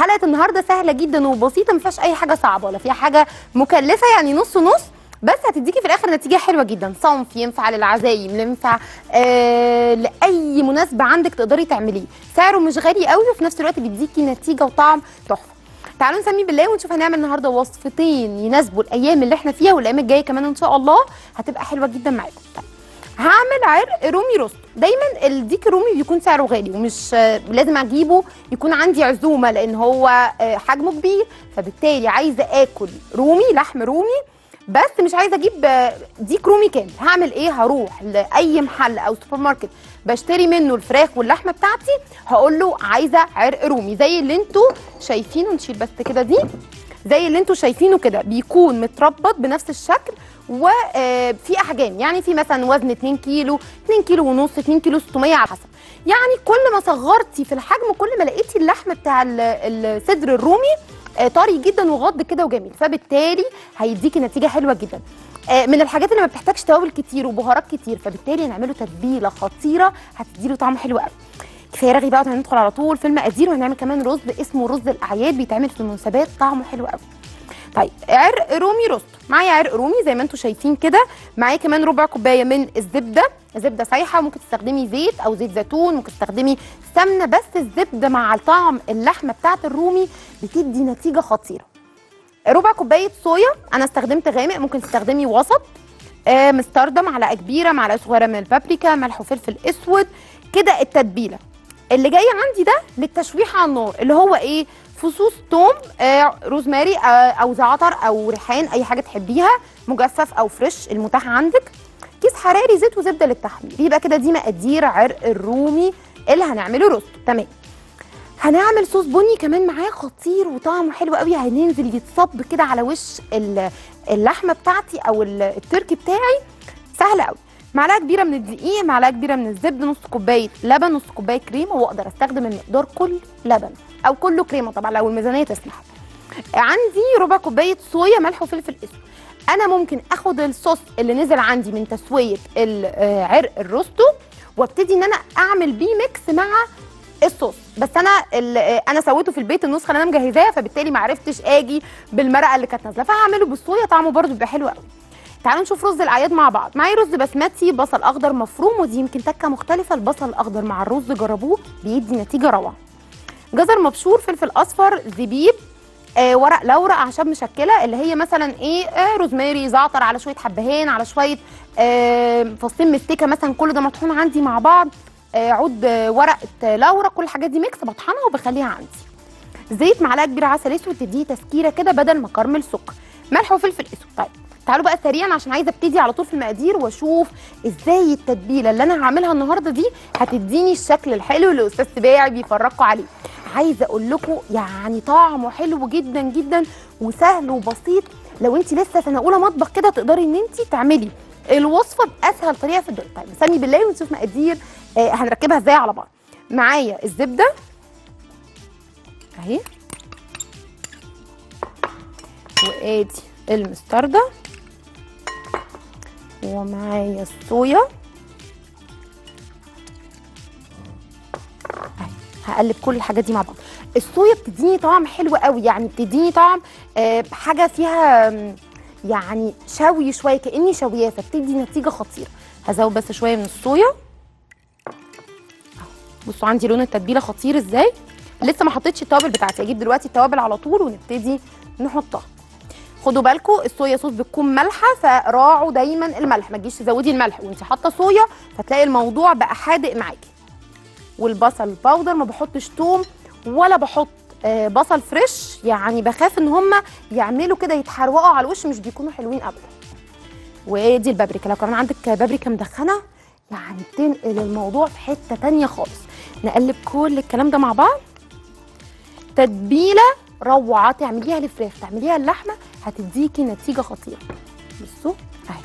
حلقه النهارده سهله جدا وبسيطه ما فيهاش اي حاجه صعبه ولا فيها حاجه مكلفه يعني نص نص بس هتديكي في الاخر نتيجه حلوه جدا صنف ينفع للعزايم ينفع آه لاي مناسبه عندك تقدري تعمليه سعره مش غالي قوي وفي نفس الوقت بيديكي نتيجه وطعم تحفه تعالوا نسمي بالله ونشوف هنعمل النهارده وصفتين يناسبوا الايام اللي احنا فيها والايام الجايه كمان ان شاء الله هتبقى حلوه جدا معاكم طيب هعمل عرق رومي روست دايما الديك الرومي بيكون سعره غالي ومش آه، لازم اجيبه يكون عندي عزومه لان هو آه، حجمه كبير فبالتالي عايزه اكل رومي لحم رومي بس مش عايزه اجيب آه، ديك رومي كامل هعمل ايه هروح لاي محل او سوبر ماركت بشتري منه الفراخ واللحمه بتاعتي هقول له عايزه عرق رومي زي اللي انتوا شايفينه نشيل بس كده دي زي اللي انتوا شايفينه كده بيكون متربط بنفس الشكل وفي احجام يعني في مثلا وزن 2 كيلو 2 كيلو ونص 2 كيلو 600 على حسب يعني كل ما صغرتي في الحجم كل ما لقيتي اللحم بتاع ال- الصدر الرومي آه، طري جدا وغض كده وجميل فبالتالي هيديكي نتيجه حلوه جدا آه، من الحاجات اللي ما بتحتاجش توابل كتير وبهارات كتير فبالتالي نعمله تتبيله خطيره هتديله طعم حلو قوي كفايه رغي بقى وهندخل على طول في المقادير وهنعمل كمان رز اسمه رز الاعياد بيتعمل في المناسبات طعمه حلو قوي طيب عرق رومي روست معايا عرق رومي زي ما انتم شايفين كده معايا كمان ربع كوبايه من الزبده زبده سايحه ممكن تستخدمي زيت او زيت زيتون ممكن تستخدمي سمنه بس الزبده مع طعم اللحمه بتاعه الرومي بتدي نتيجه خطيره ربع كوبايه صويا انا استخدمت غامق ممكن تستخدمي وسط آه مستردة معلقه كبيره معلقه صغيره من البابريكا ملح وفلفل اسود كده التتبيله اللي جاي عندي ده للتشويح على النار اللي هو ايه فصوص توم آه روزماري آه او زعتر او ريحان اي حاجه تحبيها مجفف او فريش المتاح عندك كيس حراري زيت وزبده للتحمير يبقى كده دي مقادير عرق الرومي اللي هنعمله روست تمام هنعمل صوص بني كمان معاه خطير وطعمه حلو قوي هننزل يتصب كده على وش ال- اللحمه بتاعتي او ال- التركي بتاعي سهل قوي معلقه كبيره من الدقيق معلقه كبيره من الزبده نص كوبايه لبن نص كوبايه كريمه واقدر استخدم المقدار كل لبن او كله كريمه طبعا لو الميزانيه تسمح عندي ربع كوبايه صويا ملح وفلفل اسود انا ممكن اخد الصوص اللي نزل عندي من تسويه ال- آه، عرق الروستو وابتدي ان انا اعمل بيه ميكس مع الصوص بس انا ال- آه، انا سويته في البيت النسخه اللي انا مجهزاها فبالتالي ما عرفتش اجي بالمرقه اللي كانت نازله فهعمله بالصويا طعمه برده بيبقى حلو قوي تعالوا نشوف رز الاعياد مع بعض معايا رز بسمتي بصل اخضر مفروم ودي يمكن تكه مختلفه البصل الاخضر مع الرز جربوه بيدي نتيجه روعه جزر مبشور فلفل اصفر زبيب آه ورق لورا اعشاب مشكله اللي هي مثلا ايه آه روزماري زعتر على شويه حبهان على شويه آه فصين مستكه مثلا كل ده مطحون عندي مع بعض آه عود آه ورقه لورا كل الحاجات دي ميكس بطحنها وبخليها عندي زيت معلقه كبيره عسل اسود تديه تسكيره كده بدل ما كرمل سكر ملح وفلفل اسود طيب تعالوا بقى سريعا عشان عايزه ابتدي على طول في المقادير واشوف ازاي التتبيله اللي انا هعملها النهارده دي هتديني الشكل الحلو اللي استاذ سباعي بيفرجكم عليه عايزه اقول لكم يعني طعمه حلو جدا جدا وسهل وبسيط لو انت لسه سنه اولى مطبخ كده تقدري ان انت تعملي الوصفه باسهل طريقه في الدنيا طيب نسمي بالله ونشوف مقادير آه هنركبها ازاي على بعض معايا الزبده اهي وادي المستردة ومعايا الصويا أهي، هقلب كل الحاجات دي مع بعض الصويا بتديني طعم حلو قوي يعني بتديني طعم آه، حاجه فيها آم، يعني شوي شويه كاني شوياه فبتدي نتيجه خطيره هزود بس شويه من الصويا أهو، بصوا عندي لون التتبيله خطير ازاي لسه ما حطيتش التوابل بتاعتي اجيب دلوقتي التوابل على طول ونبتدي نحطها خدوا بالكم الصويا صوص بتكون مالحه فراعوا دايما الملح ما تجيش تزودي الملح وانت حاطه صويا فتلاقي الموضوع بقى حادق معاكي والبصل الباودر ما بحطش توم ولا بحط آه، بصل فريش يعني بخاف ان هم يعملوا كده يتحروقوا على الوش مش بيكونوا حلوين ابدا ودي البابريكا لو كمان عندك بابريكا مدخنه يعني بتنقل الموضوع في حته تانية خالص نقلب كل الكلام ده مع بعض تتبيله روعه تعمليها لفراخ تعمليها اللحمه هتديكي نتيجه خطيره بصوا اهي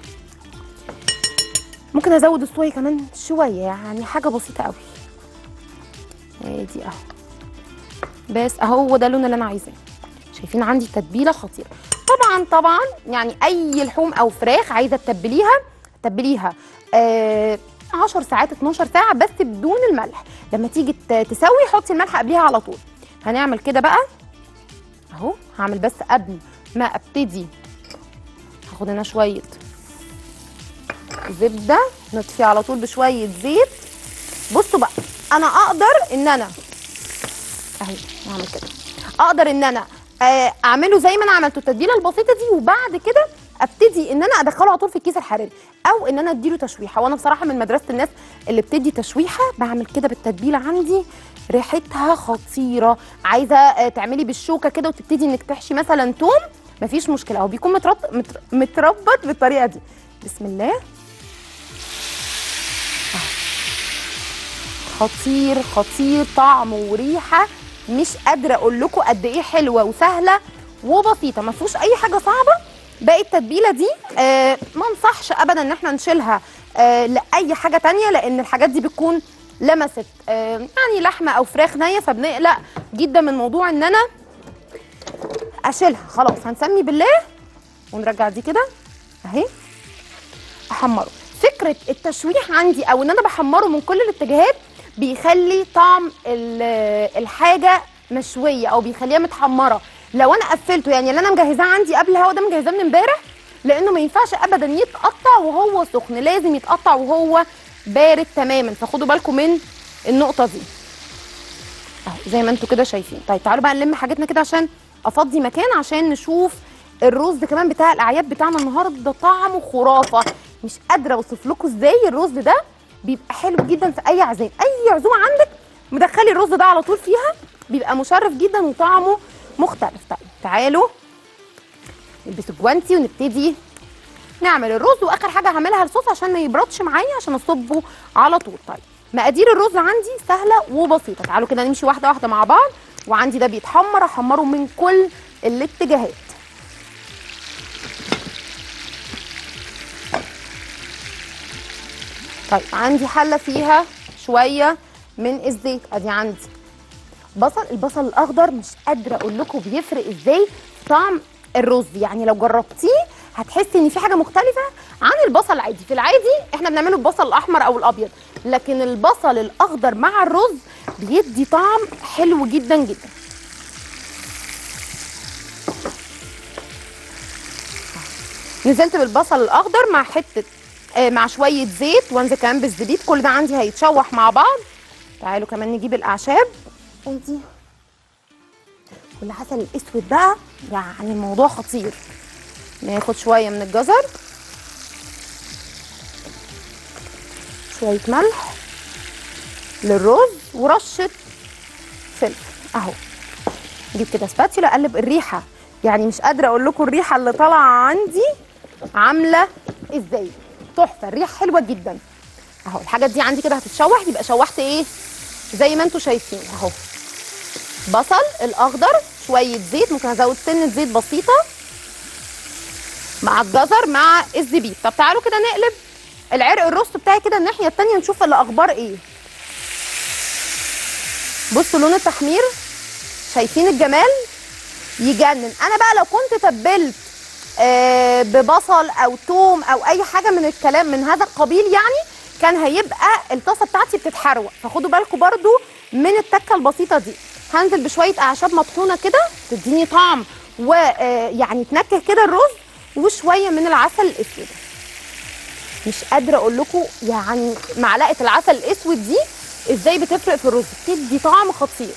ممكن ازود الصويا كمان شويه يعني حاجه بسيطه قوي ادي اهو بس اهو هو ده اللون اللي انا عايزاه شايفين عندي تتبيله خطيره طبعا طبعا يعني اي لحوم او فراخ عايزه تتبليها تتبليها آه 10 ساعات 12 ساعه بس بدون الملح لما تيجي ت- تسوي حطي الملح قبليها على طول هنعمل كده بقى اهو هعمل بس قبل ما ابتدي هاخد هنا شويه زبده نطفي على طول بشويه زيت بصوا بقى انا اقدر ان انا اهي هعمل كده اقدر ان انا آه، اعمله زي ما انا عملته التتبيله البسيطه دي وبعد كده ابتدي ان انا ادخله على طول في الكيس الحراري او ان انا اديله تشويحه وانا بصراحه من مدرسه الناس اللي بتدي تشويحه بعمل كده بالتتبيله عندي ريحتها خطيره عايزه آه، تعملي بالشوكه كده وتبتدي انك تحشي مثلا توم مفيش مشكله هو بيكون مترط... متر... متربط بالطريقه دي بسم الله خطير خطير طعم وريحه مش قادره اقول لكم قد ايه حلوه وسهله وبسيطه ما فيهوش اي حاجه صعبه باقي التتبيله دي آه ما انصحش ابدا ان احنا نشيلها آه لاي حاجه تانية لان الحاجات دي بتكون لمست آه يعني لحمه او فراخ نيه فبنقلق جدا من موضوع ان انا اشيلها خلاص هنسمي بالله ونرجع دي كده اهي احمره فكره التشويح عندي او ان انا بحمره من كل الاتجاهات بيخلي طعم ال- الحاجه مشويه او بيخليها متحمره لو انا قفلته يعني اللي انا مجهزاه عندي قبل الهوا ده مجهزاه من امبارح لانه ما ينفعش ابدا يتقطع وهو سخن لازم يتقطع وهو بارد تماما فخدوا بالكم من النقطه دي اهو زي ما انتوا كده شايفين طيب تعالوا بقى نلم حاجتنا كده عشان افضي مكان عشان نشوف الرز كمان بتاع الاعياد بتاعنا النهارده طعمه خرافه مش قادره اوصف لكم ازاي الرز ده بيبقى حلو جدا في اي عزايم اي عزومه عندك مدخلي الرز ده على طول فيها بيبقى مشرف جدا وطعمه مختلف طيب تعالوا نلبس الجوانتي ونبتدي نعمل الرز واخر حاجه هعملها الصوص عشان ما يبردش معايا عشان اصبه على طول طيب مقادير الرز عندي سهله وبسيطه تعالوا كده نمشي واحده واحده مع بعض وعندي ده بيتحمر احمره من كل الاتجاهات طيب عندي حله فيها شويه من الزيت ادي عندي بصل البصل الاخضر مش قادره اقول لكم بيفرق ازاي في طعم الرز يعني لو جربتيه هتحسي ان في حاجه مختلفه عن البصل العادي في العادي احنا بنعمله البصل الاحمر او الابيض لكن البصل الاخضر مع الرز بيدي طعم حلو جدا جدا نزلت بالبصل الاخضر مع حته آه، مع شويه زيت وانزل كمان بالزبيب كل ده عندي هيتشوح مع بعض تعالوا كمان نجيب الاعشاب ادي والعسل الاسود بقى يعني الموضوع خطير ناخد شويه من الجزر شويه ملح للرز ورشه فلفل اهو نجيب كده سباتيولا اقلب الريحه يعني مش قادره اقول لكم الريحه اللي طالعه عندي عامله ازاي تحفه الريحه حلوه جدا اهو الحاجات دي عندي كده هتتشوح يبقى شوحت ايه زي ما انتم شايفين اهو بصل الاخضر شويه زيت ممكن ازود سنه زيت بسيطه مع الجزر مع الزبيب طب تعالوا كده نقلب العرق الرز بتاعي كده الناحيه التانية نشوف الاخبار ايه بصوا لون التحمير شايفين الجمال يجنن انا بقى لو كنت تبلت آه، ببصل او توم او اي حاجه من الكلام من هذا القبيل يعني كان هيبقى الطاسه بتاعتي بتتحروق فخدوا بالكم برضو من التكه البسيطه دي هنزل بشويه اعشاب مطحونه كده تديني طعم ويعني تنكه كده الرز وشويه من العسل الاسود مش قادره اقول لكم يعني معلقه العسل الاسود دي ازاي بتفرق في الرز بتدي طعم خطير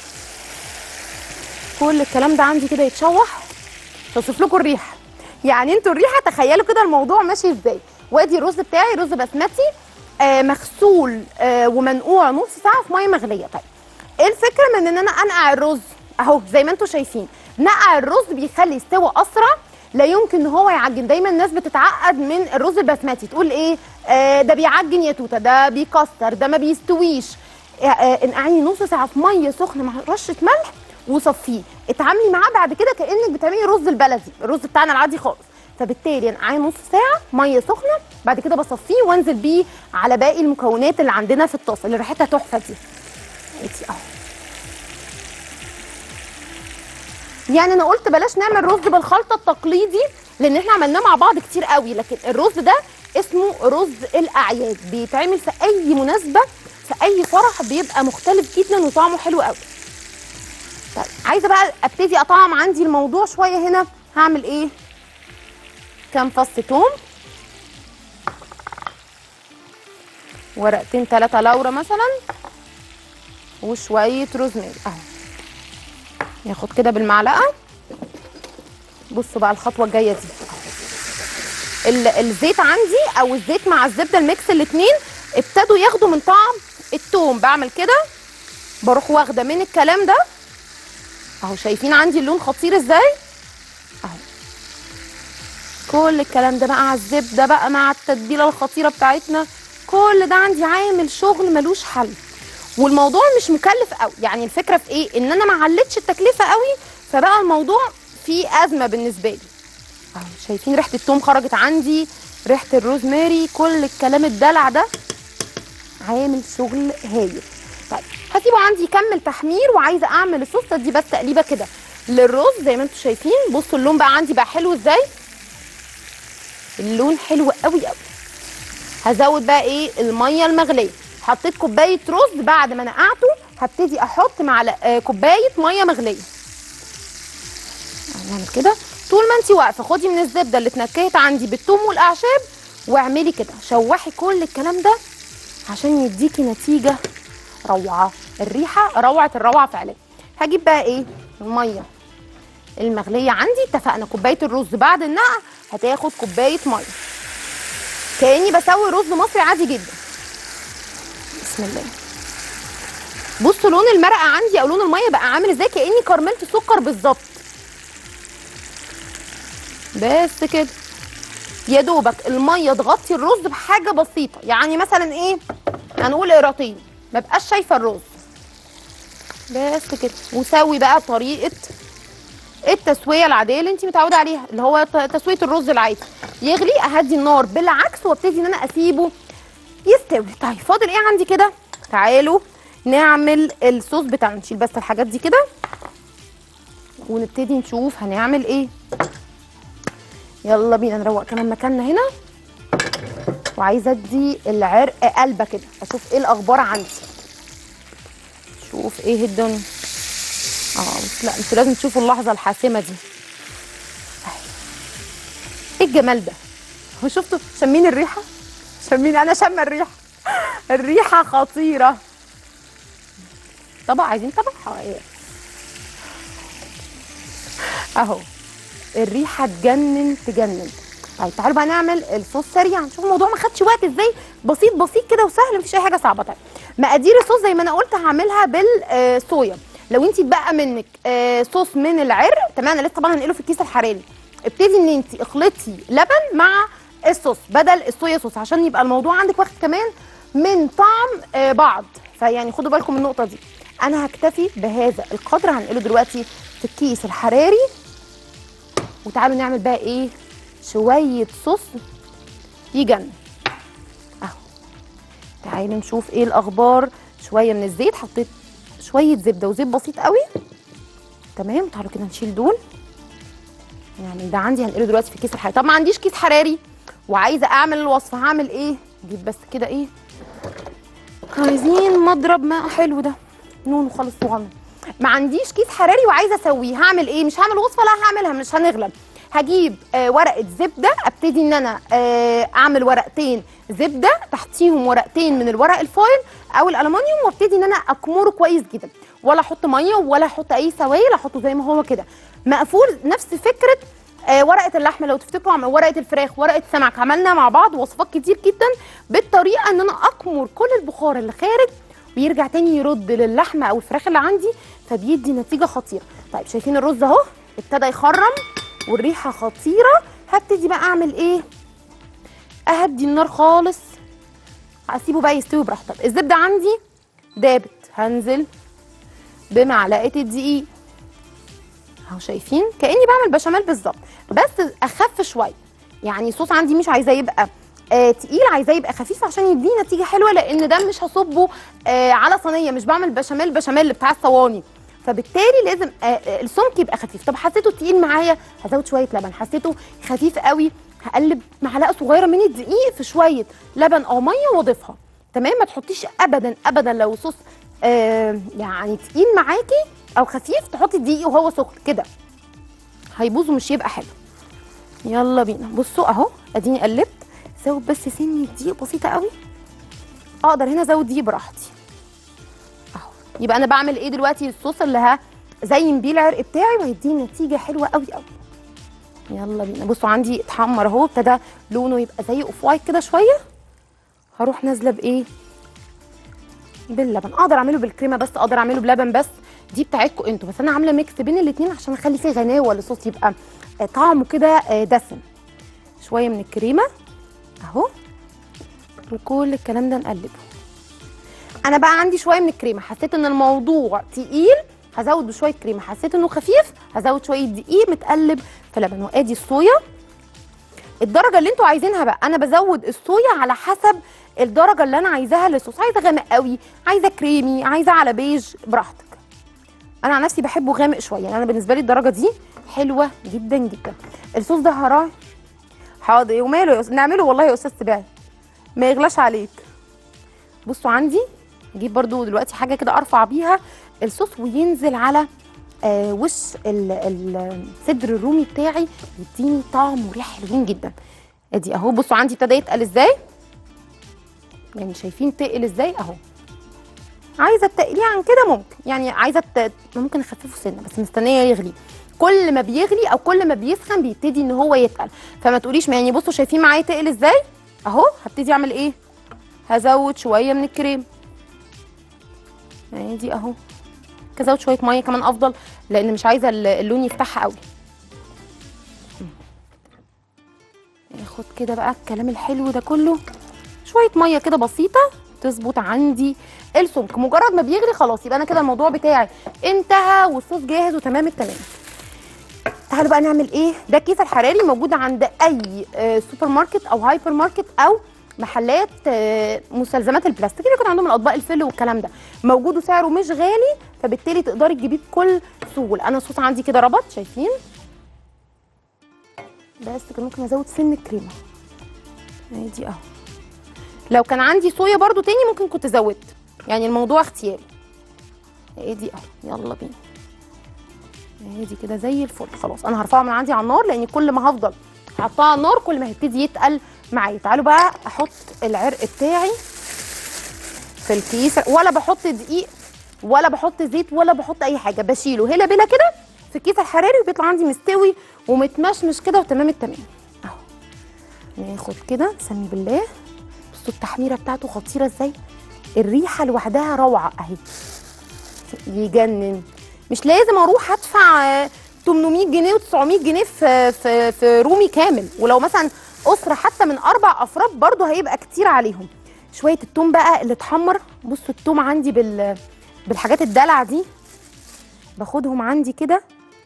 كل الكلام ده عندي كده يتشوح توصف لكم الريحه يعني انتوا الريحه تخيلوا كده الموضوع ماشي ازاي وادي الرز بتاعي رز بسمتي آه مغسول آه ومنقوع نص ساعه في ميه مغليه طيب ايه الفكره من ان انا انقع الرز اهو زي ما انتوا شايفين نقع الرز بيخلي يستوي اسرع لا يمكن ان هو يعجن دايما الناس بتتعقد من الرز البسمتي تقول ايه آه ده بيعجن يا توته ده بيكسر ده ما بيستويش آه، آه، انقعيه نص ساعه في ميه سخنه مع رشه ملح وصفيه اتعاملي معاه بعد كده كانك بتعملي رز البلدي الرز بتاعنا العادي خالص فبالتالي انقعيه نص ساعه ميه سخنه بعد كده بصفيه وانزل بيه على باقي المكونات اللي عندنا في الطاسه اللي ريحتها تحفه دي ادي اهو يعني انا قلت بلاش نعمل رز بالخلطه التقليدي لان احنا عملناه مع بعض كتير قوي لكن الرز ده اسمه رز الاعياد بيتعمل في اي مناسبه في اي فرح بيبقى مختلف جدا وطعمه حلو قوي طيب عايزه بقى ابتدي اطعم عندي الموضوع شويه هنا هعمل ايه كام فص توم ورقتين ثلاثه لورا مثلا وشويه روزماري اهو ياخد كده بالمعلقه بصوا بقى الخطوه الجايه دي ال- الزيت عندي او الزيت مع الزبده الميكس الاتنين ابتدوا ياخدوا من طعم التوم بعمل كده بروح واخده من الكلام ده اهو شايفين عندي اللون خطير ازاي اهو كل الكلام ده مع الزبده بقى مع التتبيله الخطيره بتاعتنا كل ده عندي عامل شغل ملوش حل والموضوع مش مكلف قوي يعني الفكره في ايه ان انا ما علتش التكلفه قوي فبقى الموضوع فيه ازمه بالنسبه لي اهو شايفين ريحه التوم خرجت عندي ريحه الروزماري كل الكلام الدلع ده عامل شغل هايل طيب هسيبه عندي يكمل تحمير وعايزه اعمل الصوص دي بس تقليبه كده للرز زي ما انتم شايفين بصوا اللون بقى عندي بقى حلو ازاي اللون حلو قوي قوي هزود بقى ايه الميه المغليه حطيت كوبايه رز بعد ما نقعته هبتدي احط معلقه آه، كوبايه ميه مغليه هنعمل كده طول ما انت واقفه خدي من الزبده اللي اتنكهت عندي بالثوم والاعشاب واعملي كده شوحي كل الكلام ده عشان يديكي نتيجه روعه الريحه روعه الروعه فعلا هجيب بقى ايه الميه المغليه عندي اتفقنا كوبايه الرز بعد النقع هتاخد كوبايه ميه كاني بسوي رز مصري عادي جدا بسم الله بصوا لون المرقه عندي او لون الميه بقى عامل ازاي كاني كرملت سكر بالظبط بس كده يا دوبك الميه تغطي الرز بحاجه بسيطه يعني مثلا ايه هنقول قراطين ما بقاش شايفه الرز بس كده وسوي بقى طريقه التسويه العاديه اللي انت متعوده عليها اللي هو ت- تسويه الرز العادي يغلي اهدي النار بالعكس وابتدي ان انا اسيبه يستوي طيب فاضل ايه عندي كده تعالوا نعمل الصوص بتاعنا نشيل بس الحاجات دي كده ونبتدي نشوف هنعمل ايه يلا بينا نروق كمان مكاننا هنا وعايزه ادي العرق قلبه كده اشوف ايه الاخبار عندي شوف ايه الدنيا اه بس لا انتوا لازم تشوفوا اللحظه الحاسمه دي أهي. ايه الجمال ده هو شفتوا شامين الريحه شامين انا شامه الريحه الريحه خطيره طبق عايزين طبق حقيقة. اهو الريحه تجنن تجنن طيب تعالوا بقى نعمل الصوص سريع نشوف الموضوع ما خدش وقت ازاي بسيط بسيط كده وسهل مفيش اي حاجه صعبه طيب مقادير الصوص زي ما انا قلت هعملها بالصويا لو انت اتبقى منك آه، صوص من العرق تمام انا لسه طبعا هنقله في الكيس الحراري ابتدي ان انت اخلطي لبن مع الصوص بدل الصويا صوص عشان يبقى الموضوع عندك واخد كمان من طعم آه، بعض فيعني خدوا بالكم من النقطه دي انا هكتفي بهذا القدر هنقله دلوقتي في الكيس الحراري وتعالوا نعمل بقى ايه شويه صوص يجنن اهو تعالوا نشوف ايه الاخبار شويه من الزيت حطيت شويه زبده وزيت بسيط قوي تمام تعالوا كده نشيل دول يعني ده عندي هنقله دلوقتي في كيس الحراري طب ما عنديش كيس حراري وعايزه اعمل الوصفه هعمل ايه اجيب بس كده ايه عايزين مضرب ماء حلو ده نون خالص صغنن ما عنديش كيس حراري وعايزه اسويه هعمل ايه مش هعمل وصفه لا هعملها مش هنغلب هجيب آه ورقه زبده ابتدي ان انا آه اعمل ورقتين زبده تحتيهم ورقتين من الورق الفويل او الالومنيوم وابتدي ان انا اكمره كويس جدا ولا احط ميه ولا احط اي سوائل احطه زي ما هو كده مقفول نفس فكره آه ورقه اللحمه لو تفتكروا عم- ورقه الفراخ ورقه السمك عملنا مع بعض وصفات كتير جدا بالطريقه ان انا اكمر كل البخار اللي خارج ويرجع تاني يرد للحمه او الفراخ اللي عندي فبيدي نتيجه خطيره طيب شايفين الرز اهو ابتدى يخرم والريحه خطيره هبتدي بقى اعمل ايه اهدي النار خالص هسيبه بقى يستوي براحته طب الزبده عندي دابت هنزل بمعلقه الدقيق اهو شايفين كاني بعمل بشاميل بالظبط بس اخف شويه يعني الصوص عندي مش عايزاه يبقى آه تقيل عايزاه يبقى خفيف عشان يديني نتيجه حلوه لان ده مش هصبه آه على صينيه مش بعمل بشاميل بشاميل بتاع الصواني فبالتالي لازم آه آه، السمك يبقى خفيف طب حسيته تقيل معايا هزود شويه لبن حسيته خفيف قوي هقلب معلقه صغيره من الدقيق في شويه لبن او ميه واضيفها تمام ما تحطيش ابدا ابدا لو صوص آه يعني تقيل معاكي او خفيف تحطي الدقيق وهو سخن كده هيبوظ ومش يبقى حلو يلا بينا بصوا اهو اديني قلبت زود بس سنه دقيق بسيطه قوي اقدر هنا ازود دقيق براحتي اهو يبقى انا بعمل ايه دلوقتي الصوص اللي هزين بيه العرق بتاعي وهيديني نتيجه حلوه قوي قوي يلا بينا بصوا عندي اتحمر اهو ابتدى لونه يبقى زي اوف وايت كده شويه هروح نازله بايه باللبن اقدر اعمله بالكريمه بس اقدر اعمله بلبن بس دي بتاعتكم انتوا بس انا عامله ميكس بين الاثنين عشان اخلي فيه غناوه للصوص يبقى آه، طعمه كده آه، دسم شويه من الكريمه اهو وكل الكلام ده نقلبه انا بقى عندي شويه من الكريمه حسيت ان الموضوع تقيل هزود بشويه كريمه حسيت انه خفيف هزود شويه دقيق متقلب في لبن وادي الصويا الدرجه اللي انتوا عايزينها بقى انا بزود الصويا على حسب الدرجه اللي انا عايزاها للصوص عايزه غامق قوي عايزه كريمي عايزه على بيج براحتك انا عن نفسي بحبه غامق شويه يعني انا بالنسبه لي الدرجه دي حلوه جدا جدا الصوص ده هراعي حاضر وماله يا أس- نعمله والله يا استاذ سباعي ما يغلاش عليك بصوا عندي اجيب برضو دلوقتي حاجه كده ارفع بيها الصوص وينزل على آه وش ال- ال- الصدر الرومي بتاعي يديني طعم وريحه حلوين جدا ادي اهو بصوا عندي ابتدى يتقل ازاي يعني شايفين تقل ازاي اهو عايزه تقليه عن كده ممكن يعني عايزه ت... ممكن اخففه سنه بس مستنيه يغلي كل ما بيغلي او كل ما بيسخن بيبتدي ان هو يتقل فما تقوليش ما يعني بصوا شايفين معايا تقل ازاي اهو هبتدي اعمل ايه هزود شويه من الكريم يعني دي اهو كزود شويه ميه كمان افضل لان مش عايزه ال- اللون يفتحها قوي ياخد كده بقى الكلام الحلو ده كله شويه ميه كده بسيطه تظبط عندي السمك مجرد ما بيغلي خلاص يبقى انا كده الموضوع بتاعي انتهى والصوص جاهز وتمام التمام تعالوا بقى نعمل ايه ده الكيس الحراري موجود عند اي آه، سوبر ماركت او هايبر ماركت او محلات آه، مستلزمات البلاستيك اللي يكون عندهم الاطباق الفل والكلام ده موجود وسعره مش غالي فبالتالي تقدري تجيبيه بكل سهوله انا الصوص عندي كده ربط شايفين بس كان ممكن ازود سن الكريمه دي اهو لو كان عندي صويا برضو تاني ممكن كنت زودت يعني الموضوع اختياري ايه دي اهو يلا بينا اهي دي كده زي الفل خلاص انا هرفعها من عندي على النار لان كل ما هفضل حطها على النار كل ما هيبتدي يتقل معايا تعالوا بقى احط العرق بتاعي في الكيس ولا بحط دقيق ولا بحط زيت ولا بحط اي حاجه بشيله هلا بلا كده في الكيس الحراري وبيطلع عندي مستوي ومتمشمش كده وتمام التمام اهو ناخد كده سمي بالله بصوا التحميره بتاعته خطيره ازاي الريحه لوحدها روعه اهي يجنن مش لازم اروح ادفع آه، 800 جنيه و900 جنيه في في في رومي كامل ولو مثلا اسره حتى من اربع افراد برضو هيبقى كتير عليهم شويه التوم بقى اللي اتحمر بصوا التوم عندي بال بالحاجات الدلع دي باخدهم عندي كده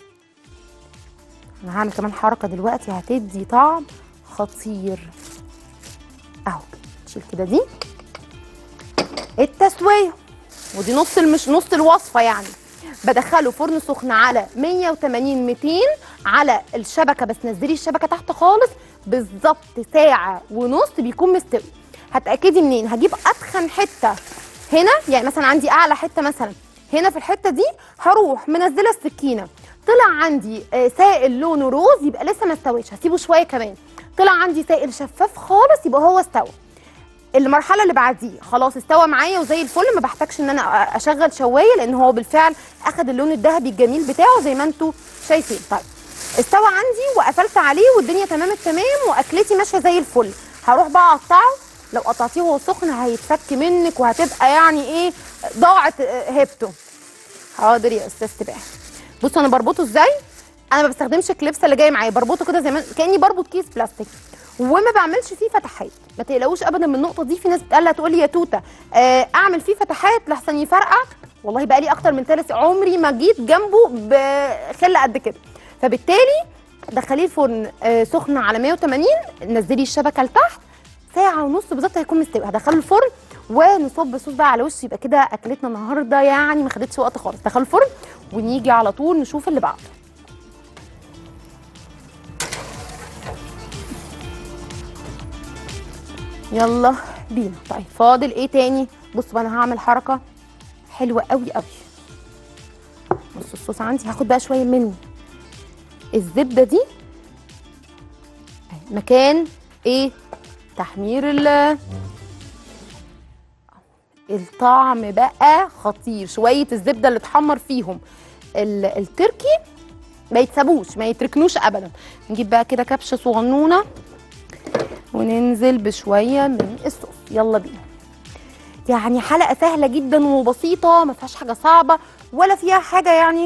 انا هعمل كمان حركه دلوقتي هتدي طعم خطير اهو نشيل كده دي التسويه ودي نص المش نص الوصفه يعني بدخله فرن سخن على 180 200 على الشبكه بس نزلي الشبكه تحت خالص بالظبط ساعه ونص بيكون مستوي هتاكدي منين هجيب اتخن حته هنا يعني مثلا عندي اعلى حته مثلا هنا في الحته دي هروح منزله السكينه طلع عندي آه، سائل لونه روز يبقى لسه ما استويش هسيبه شويه كمان طلع عندي سائل شفاف خالص يبقى هو استوى المرحله اللي بعديه خلاص استوى معايا وزي الفل ما بحتاجش ان انا اشغل شوايه لان هو بالفعل اخد اللون الذهبي الجميل بتاعه زي ما انتم شايفين طيب استوى عندي وقفلت عليه والدنيا تمام التمام واكلتي ماشيه زي الفل هروح بقى اقطعه لو قطعتيه وهو سخن هيتفك منك وهتبقى يعني ايه ضاعت آه، هيبته حاضر يا استاذ سباح بصوا انا بربطه ازاي انا ما بستخدمش الكليبس اللي جاي معايا بربطه كده زي ما كاني بربط كيس بلاستيك وما بعملش فيه فتحات ما تقلقوش ابدا من النقطه دي في ناس بتقلق تقول لي يا توته آه، اعمل فيه فتحات لحسن يفرقع والله بقى لي اكتر من ثلاث عمري ما جيت جنبه بخله قد كده فبالتالي دخليه الفرن آه، سخن على 180 نزلي الشبكه لتحت ساعه ونص بالظبط هيكون مستوي هدخله الفرن ونصب الصوص بقى على وش يبقى كده اكلتنا النهارده يعني ما خدتش وقت خالص دخله الفرن ونيجي على طول نشوف اللي بعده يلا بينا طيب فاضل ايه تاني بصوا بقى انا هعمل حركه حلوه قوي قوي الصوص عندي هاخد بقى شويه من الزبده دي أهي، مكان ايه تحمير ال الطعم بقى خطير شويه الزبده اللي اتحمر فيهم ال- التركي ما يتسابوش ما يتركنوش ابدا نجيب بقى كده كبشه صغنونه وننزل بشويه من الصوص يلا بينا يعني حلقه سهله جدا وبسيطه ما فيهاش حاجه صعبه ولا فيها حاجه يعني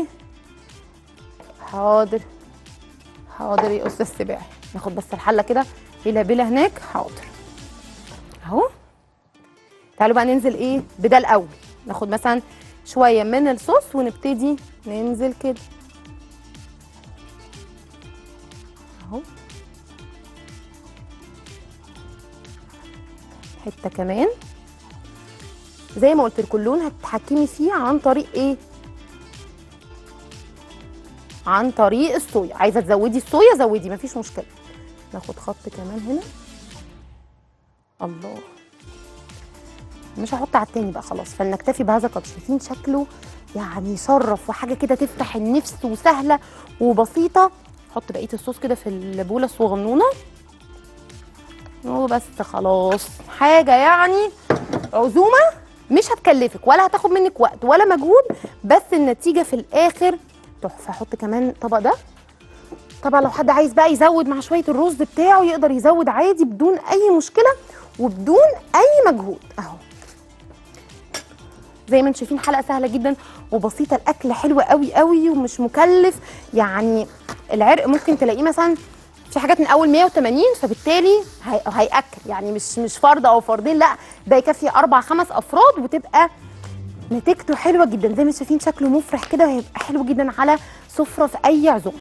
حاضر حاضر يا استاذ سباعي ناخد بس الحله كده بلا بلا هناك حاضر اهو تعالوا بقى ننزل ايه بده الاول ناخد مثلا شويه من الصوص ونبتدي ننزل كده اهو حته كمان زي ما قلت لكم اللون هتتحكمي فيه عن طريق ايه عن طريق الصويا عايزه تزودي الصويا زودي مفيش مشكله ناخد خط كمان هنا الله مش هحط على التاني بقى خلاص فلنكتفي بهذا القدر شايفين شكله يعني يشرف وحاجه كده تفتح النفس وسهله وبسيطه حط بقيه الصوص كده في البوله الصغنونه وبس خلاص حاجه يعني عزومه مش هتكلفك ولا هتاخد منك وقت ولا مجهود بس النتيجه في الاخر تحفه احط كمان الطبق ده طبعا لو حد عايز بقى يزود مع شويه الرز بتاعه يقدر يزود عادي بدون اي مشكله وبدون اي مجهود اهو زي ما انتم شايفين حلقه سهله جدا وبسيطه الاكل حلو قوي قوي ومش مكلف يعني العرق ممكن تلاقيه مثلا في حاجات من اول 180 فبالتالي هي... هياكل يعني مش مش فرد او فردين لا ده يكفي اربع خمس افراد وتبقى نتيجته حلوه جدا زي ما انتم شايفين شكله مفرح كده وهيبقى حلو جدا على سفره في اي عزومه